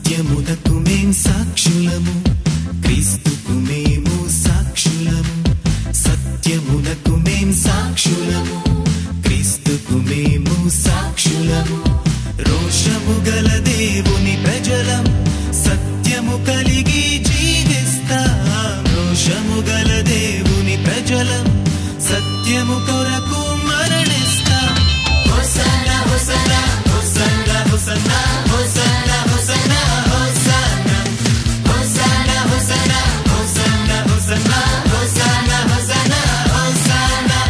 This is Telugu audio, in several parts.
సత్యమునకు మేం సాక్షులము క్రీస్తుకు మేము సాక్షులము సత్యమునకు మేం సాక్షులము క్రీస్తుకు మేము సాక్షులము రోషము గల దేవుని ప్రజలం సత్యము కలిగి జీవిస్తాం రోషము గల దేవుని ప్రజలం సత్యము కొరకు మరణిస్తాం హోసన్నా హోసన్నా హోసన్నా హోసన్నా హోసన్నా హోసన్నా హోసన్నా హోసన్నా హోసన్నా హోసన్నా హోసన్నా హోసన్నా హోసన్నా హోసన్నా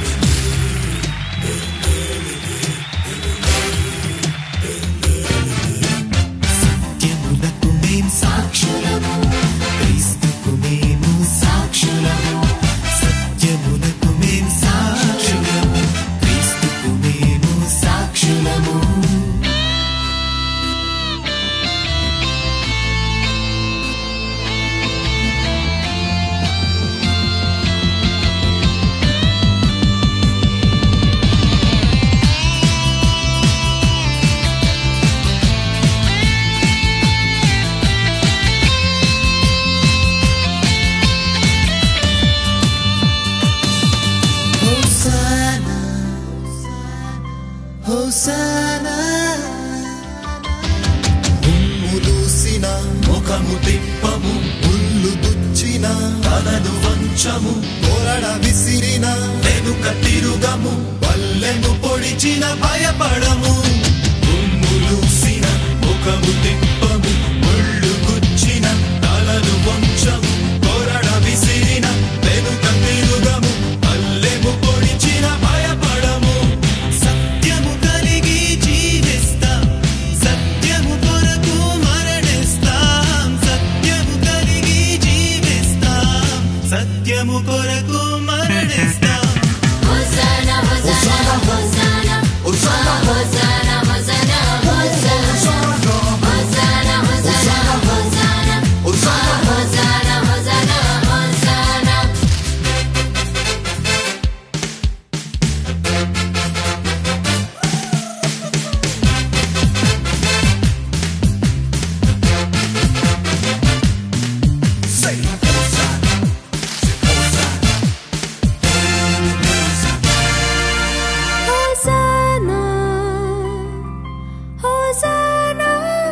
సత్యమునకు మేం సాక్షులము క్రీస్తుకు మేము సాక్షులము సత్యమునకు మేం సాక్షులము క్రీస్తుకు మేము సాక్షులము హోసానా హోసానా ములూసిన ముఖము తిప్పము ముళ్ళు దుచ్చిన తనను వంచము కొరడ విసిరిన వెనుక తిరుగము పల్లెను పొడిచిన భయపడము ఉమ్ములూసిన ముఖము తిప్పము ముళ్ళు గుచ్చిన తలను వంచము కొరడ విసిరిన వెనుక తిరుగము పల్లెము పొడిచిన భయపడము సత్యము కలిగి జీవిస్తాం సత్యము కొరకు మరణిస్తాం సత్యము కలిగి జీవిస్తాం సత్యము కొరకు మరణిస్తాం Hosanna, Hosanna, Hosanna, Hosanna, Hosanna, Hosanna, Hosanna, Hosanna, Hosanna, Hosanna, Hosanna. Hosanna, Hosanna, Hosanna. say Hosanna, say Hosanna. Hosanna, Hosanna.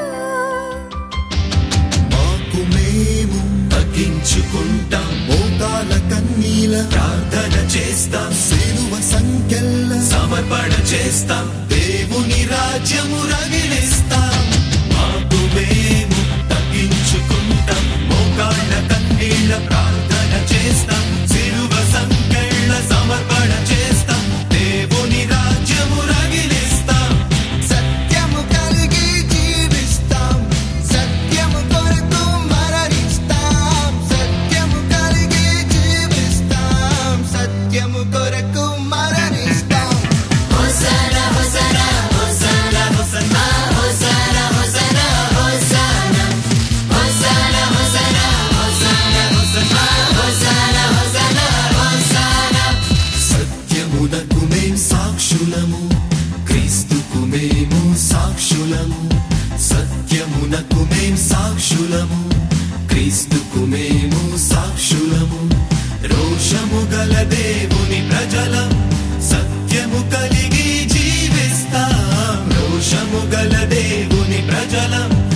మాకు మేము తగ్గించుకుంటాం మోకాల కన్నీల ప్రార్థన చేస్తాం సిలువ సంఖ్యల్ల సమర్పణ చేస్తాం దేవుని రాజ్యము రగిలిస్తాం మాకు మేము తగ్గించుకుంటాం మోకాళ్ళ కన్నీళ్ళ ప్రార్థన చేస్తాం సిలువ సంకెళ్ళ సమర్పణ చేస్తాం దేవుని రాజ్యము రగిలిస్తాం సత్యము కలిగి జీవిస్తాం సత్యము కొరకు మరణిస్తాం సత్యము కలిగి జీవిస్తాం సత్యము కొరకు మరణిస్తాం Hosanna, Hosanna, Hosanna, హోసన్నా Hosanna, Hosanna, Hosanna. Hosanna, Hosanna, Hosanna, హోసన్నా Hosanna, Hosanna, Hosanna. సత్యమునకు మేం సాక్షులము క్రీస్తుకు మేము సాక్షులము సత్యమునకు మేం సాక్షులము క్రీస్తుకు మేము సాక్షులము రోషము గల దేవుని ప్రజలం సత్యము కలిగి జీవిస్తాం రోషము గల దేవుని ప్రజలం